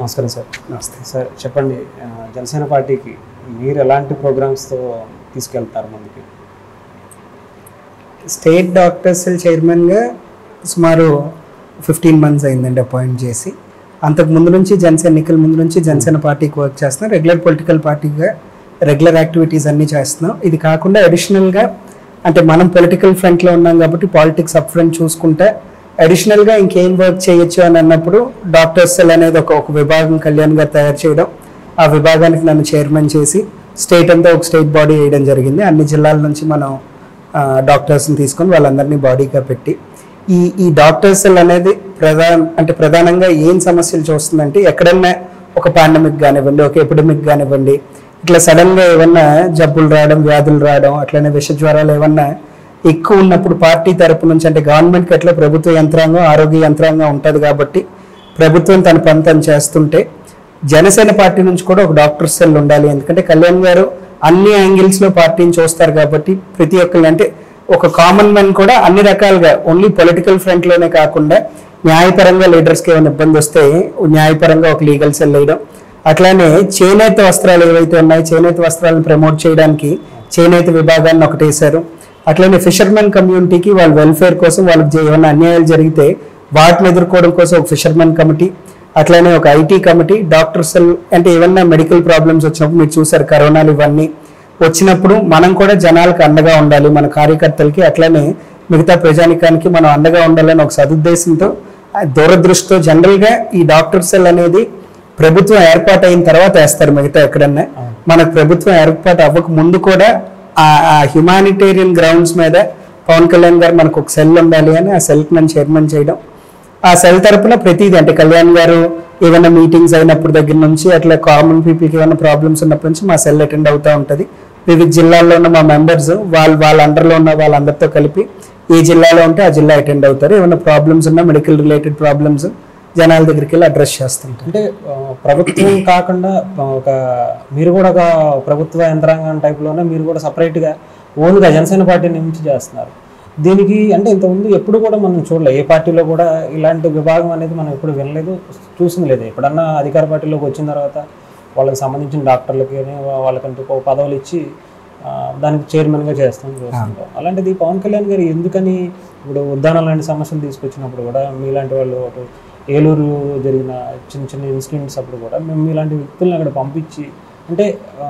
నమస్కారం సార్ నమస్తే సార్ చెప్పండి ఆ, జనసేన పార్టీకి మీరు ఎలాంటి ప్రోగ్రామ్స్తో తీసుకెళ్తారు ముందుకి స్టేట్ డాక్టర్స్ చైర్మన్గా సుమారు ఫిఫ్టీన్ మంత్స్ అయిందండి అపాయింట్ చేసి అంతకు ముందు నుంచి జనసేన ఎన్నికల ముందు నుంచి జనసేన పార్టీకి వర్క్ చేస్తున్నాం రెగ్యులర్ పొలిటికల్ పార్టీగా రెగ్యులర్ యాక్టివిటీస్ అన్నీ చేస్తున్నాం ఇది కాకుండా అడిషనల్గా అంటే మనం పొలిటికల్ ఫ్రంట్లో ఉన్నాం కాబట్టి పాలిటిక్స్ అప్ ఫ్రంట్ చూసుకుంటే అడిషనల్గా ఇంకేం వర్క్ చేయొచ్చు అని అన్నప్పుడు డాక్టర్స్ సెల్ అనేది ఒక ఒక విభాగం కళ్యాణ్ గారు తయారు చేయడం ఆ విభాగానికి నన్ను చైర్మన్ చేసి స్టేట్ అంతా ఒక స్టేట్ బాడీ వేయడం జరిగింది అన్ని జిల్లాల నుంచి మనం ఆ, డాక్టర్స్ని తీసుకొని వాళ్ళందరినీ బాడీగా పెట్టి ఈ ఈ డాక్టర్స్ సెల్ అనేది ప్రధాన అంటే ప్రధానంగా ఏం సమస్యలు చూస్తుందంటే ఎక్కడన్నా ఒక పాండమిక్ కానివ్వండి ఒక ఎపిడమిక్ కానివ్వండి ఇట్లా సడన్గా ఏమన్నా జబ్బులు రావడం వ్యాధులు రావడం అట్లనే విష జ్వరాలు ఏమన్నా ఎక్కువ ఉన్నప్పుడు పార్టీ తరపు నుంచి అంటే గవర్నమెంట్కి ఎట్లా ప్రభుత్వ యంత్రాంగం ఆరోగ్య యంత్రాంగం ఉంటుంది కాబట్టి ప్రభుత్వం తన పని తను చేస్తుంటే జనసేన పార్టీ నుంచి కూడా ఒక డాక్టర్ సెల్ ఉండాలి ఎందుకంటే కళ్యాణ్ గారు అన్ని యాంగిల్స్ లో పార్టీని చూస్తారు కాబట్టి ప్రతి ఒక్కరు అంటే ఒక కామన్ మ్యాన్ కూడా అన్ని రకాలుగా ఓన్లీ పొలిటికల్ ఫ్రంట్ లోనే కాకుండా న్యాయపరంగా లీడర్స్కి ఏమైనా ఇబ్బంది వస్తే న్యాయపరంగా ఒక లీగల్ సెల్ వేయడం అట్లానే చేనేత వస్త్రాలు ఏవైతే ఉన్నాయో చేనేత వస్త్రాలను ప్రమోట్ చేయడానికి చేనేత విభాగాన్ని ఒకటి వేశారు అట్లనే ఫిషర్మెన్ కమ్యూనిటీకి వాళ్ళ వెల్ఫేర్ కోసం వాళ్ళకి జే- ఏమైనా అన్యాయాలు జరిగితే వాటిని ఎదుర్కోవడం కోసం ఒక ఫిషర్మెన్ కమిటీ అట్లనే ఒక ఐటీ కమిటీ డాక్టర్స్ అంటే ఏమన్నా మెడికల్ ప్రాబ్లమ్స్ వచ్చినప్పుడు మీరు చూసారు కరోనాలు ఇవన్నీ వచ్చినప్పుడు మనం కూడా జనాలకు అండగా ఉండాలి మన కార్యకర్తలకి అట్లనే మిగతా ప్రజానికానికి మనం అండగా ఉండాలని ఒక సదుద్దేశంతో ఆ దూరదృష్టితో జనరల్గా ఈ డాక్టర్ సెల్ అనేది ప్రభుత్వం ఏర్పాటు అయిన తర్వాత వేస్తారు మిగతా ఎక్కడన్నా మనకు ప్రభుత్వం ఏర్పాటు అవ్వక ముందు కూడా ఆ హ్యుమానిటేరియన్ గ్రౌండ్స్ మీద పవన్ కళ్యాణ్ గారు మనకు ఒక సెల్ ఉండాలి అని ఆ సెల్కి నన్ను చైర్మన్ చేయడం ఆ సెల్ తరపున ప్రతిదీ అంటే కళ్యాణ్ గారు ఏమైనా మీటింగ్స్ అయినప్పుడు దగ్గర నుంచి అట్లా కామన్ పీపుల్కి ఏమైనా ప్రాబ్లమ్స్ ఉన్నప్పటి నుంచి మా సెల్ అటెండ్ అవుతూ ఉంటుంది వివిధ జిల్లాల్లో ఉన్న మా మెంబర్స్ వాళ్ళు వాళ్ళ అండర్లో ఉన్న వాళ్ళందరితో కలిపి ఏ జిల్లాలో ఉంటే ఆ జిల్లా అటెండ్ అవుతారు ఏమైనా ప్రాబ్లమ్స్ ఉన్నా మెడికల్ రిలేటెడ్ ప్రాబ్లమ్స్ జనాల దగ్గరికి వెళ్ళి అడ్రస్ చేస్తుంటారు అంటే ఆ, ప్రభుత్వం కాకుండా ఆ, ఒక మీరు కూడా ఒక ప్రభుత్వ యంత్రాంగం టైప్లోనే మీరు కూడా సపరేట్గా ఓన్గా జనసేన పార్టీ నుంచి చేస్తున్నారు దీనికి అంటే ఇంతకుముందు ఎప్పుడు కూడా మనం చూడలే ఏ పార్టీలో కూడా ఇలాంటి విభాగం అనేది మనం ఎప్పుడు వినలేదు చూసింది లేదు ఎప్పుడన్నా అధికార పార్టీలోకి వచ్చిన తర్వాత వాళ్ళకి సంబంధించిన డాక్టర్లకి వాళ్ళకంటూ ఒక పదవులు ఇచ్చి ఆ, దానికి చైర్మన్గా చేస్తాం చూస్తుంటాం అలాంటిది పవన్ కళ్యాణ్ గారు ఎందుకని ఇప్పుడు ఉద్దానం లాంటి సమస్యలు తీసుకొచ్చినప్పుడు కూడా మీలాంటి వాళ్ళు అటు ఏలూరు జరిగిన చిన్న చిన్న ఇన్సిడెంట్స్ అప్పుడు కూడా మేము మీలాంటి వ్యక్తులను అక్కడ పంపించి అంటే ఆ,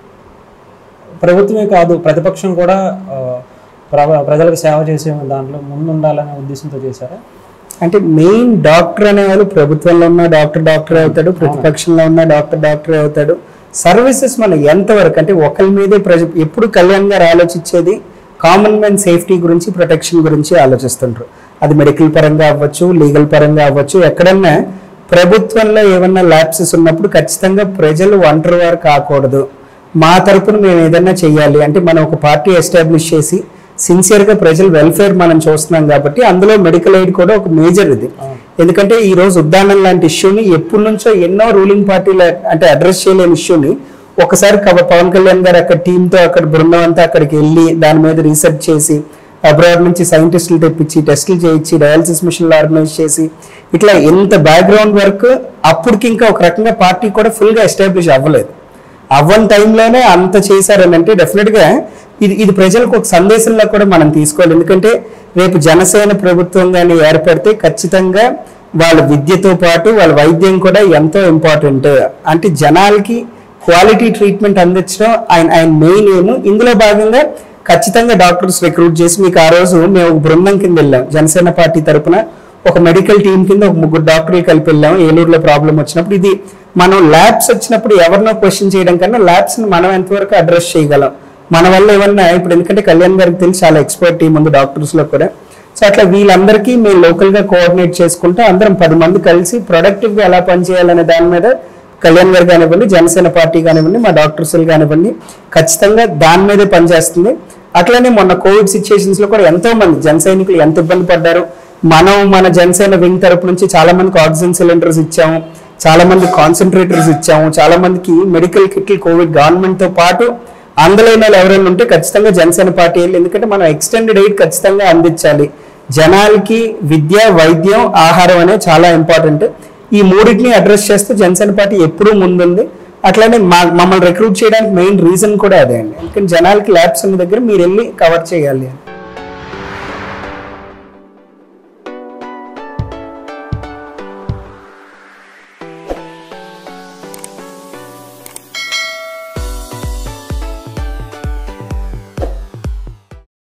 ప్రభుత్వమే కాదు ప్రతిపక్షం కూడా ఆ, ప్ర- ప్రజలకు సేవ చేసే దాంట్లో ముందుండాలనే ఉద్దేశంతో చేశారా అంటే మెయిన్ డాక్టర్ అనేవాళ్ళు ప్రభుత్వంలో ఉన్న డాక్టర్ డాక్టర్ అవుతాడు ప్రతిపక్షంలో ఉన్న డాక్టర్ డాక్టర్ అవుతాడు సర్వీసెస్ మనం ఎంతవరకు అంటే ఒకరి మీదే ప్రజ ఎప్పుడు కళ్యాణ్ గారు ఆలోచించేది కామన్ మ్యాన్ సేఫ్టీ గురించి ప్రొటెక్షన్ గురించి ఆలోచిస్తుంటారు అది మెడికల్ పరంగా అవ్వచ్చు లీగల్ పరంగా అవ్వచ్చు ఎక్కడన్నా ప్రభుత్వంలో ఏమన్నా ల్యాప్సెస్ ఉన్నప్పుడు ఖచ్చితంగా ప్రజలు ఒంటరి వారు కాకూడదు మా తరపున మేము ఏదైనా చెయ్యాలి అంటే మనం ఒక పార్టీ ఎస్టాబ్లిష్ చేసి సిన్సియర్గా ప్రజల వెల్ఫేర్ మనం చూస్తున్నాం కాబట్టి అందులో మెడికల్ ఎయిడ్ కూడా ఒక మేజర్ ఇది ఎందుకంటే ఈ రోజు ఉద్దానం లాంటి ఇష్యూని ఎప్పటి నుంచో ఎన్నో రూలింగ్ పార్టీల అంటే అడ్రస్ చేయలేని ఇష్యూని ఒకసారి కవ- పవన్ కళ్యాణ్ గారు అక్కడ టీంతో అక్కడ బృందం అంతా అక్కడికి వెళ్ళి దాని మీద రీసెర్చ్ చేసి అబ్రాడ్ నుంచి సైంటిస్టులు తెప్పించి టెస్టులు చేయించి డయాలసిస్ మిషన్లు ఆర్గనైజ్ చేసి ఇట్లా ఎంత బ్యాక్గ్రౌండ్ వర్క్ అప్పటికి ఇంకా ఒక రకంగా పార్టీ కూడా ఫుల్గా ఎస్టాబ్లిష్ అవ్వలేదు అవ్వని టైంలోనే అంత చేశారని అంటే డెఫినెట్గా ఇది ఇది ప్రజలకు ఒక సందేశంలో కూడా మనం తీసుకోవాలి ఎందుకంటే రేపు జనసేన ప్రభుత్వం కానీ ఏర్పడితే ఖచ్చితంగా వాళ్ళ విద్యతో పాటు వాళ్ళ వైద్యం కూడా ఎంతో ఇంపార్టెంట్ అంటే జనాలకి క్వాలిటీ ట్రీట్మెంట్ అందించడం ఆయన ఆయన మెయిన్ ఏము ఇందులో భాగంగా ఖచ్చితంగా డాక్టర్స్ రిక్రూట్ చేసి మీకు ఆ రోజు మేము ఒక బృందం కింద వెళ్ళాం జనసేన పార్టీ తరపున ఒక మెడికల్ టీం కింద ఒక ముగ్గురు డాక్టర్లు కలిపి వెళ్ళాం ఏలూరులో ప్రాబ్లం వచ్చినప్పుడు ఇది మనం ల్యాబ్స్ వచ్చినప్పుడు ఎవరినో క్వశ్చన్ చేయడం కన్నా ల్యాబ్స్ ని మనం ఎంతవరకు అడ్రస్ చేయగలం మన వల్ల ఏమన్నా ఇప్పుడు ఎందుకంటే కళ్యాణ్ గారికి తెలిసి చాలా ఎక్స్పర్ట్ టీం ఉంది డాక్టర్స్ లో కూడా సో అట్లా వీళ్ళందరికీ మేము లోకల్ గా కోఆర్డినేట్ చేసుకుంటూ అందరం పది మంది కలిసి ప్రొడక్టివ్ గా ఎలా పనిచేయాలనే దాని మీద కళ్యాణ్ గారు కానివ్వండి జనసేన పార్టీ కానివ్వండి మా డాక్టర్స్ కానివ్వండి ఖచ్చితంగా దాని మీదే పనిచేస్తుంది అట్లనే మొన్న కోవిడ్ సిచ్యుయేషన్స్ లో కూడా ఎంతో మంది జన సైనికులు ఎంత ఇబ్బంది పడ్డారు మనం మన జనసేన వింగ్ తరపు నుంచి చాలా మందికి ఆక్సిజన్ సిలిండర్స్ ఇచ్చాము చాలా మంది కాన్సన్ట్రేటర్స్ ఇచ్చాము చాలా మందికి మెడికల్ కిట్లు కోవిడ్ గవర్నమెంట్ తో పాటు అందలేని వాళ్ళు ఎవరైనా ఉంటే ఖచ్చితంగా జనసేన పార్టీ వెళ్ళి ఎందుకంటే మనం ఎక్స్టెండెడ్ ఎయిడ్ ఖచ్చితంగా అందించాలి జనాలకి విద్య వైద్యం ఆహారం అనేది చాలా ఇంపార్టెంట్ ఈ మూడింటిని అడ్రస్ చేస్తూ జనసేన పార్టీ ఎప్పుడూ ముందుంది అట్లానే మా మమ్మల్ని రిక్రూట్ చేయడానికి మెయిన్ రీజన్ కూడా అదే అండి ఎందుకంటే జనాలకి ల్యాబ్స్ ఉన్న దగ్గర మీరు వెళ్ళి కవర్ చేయాలి అని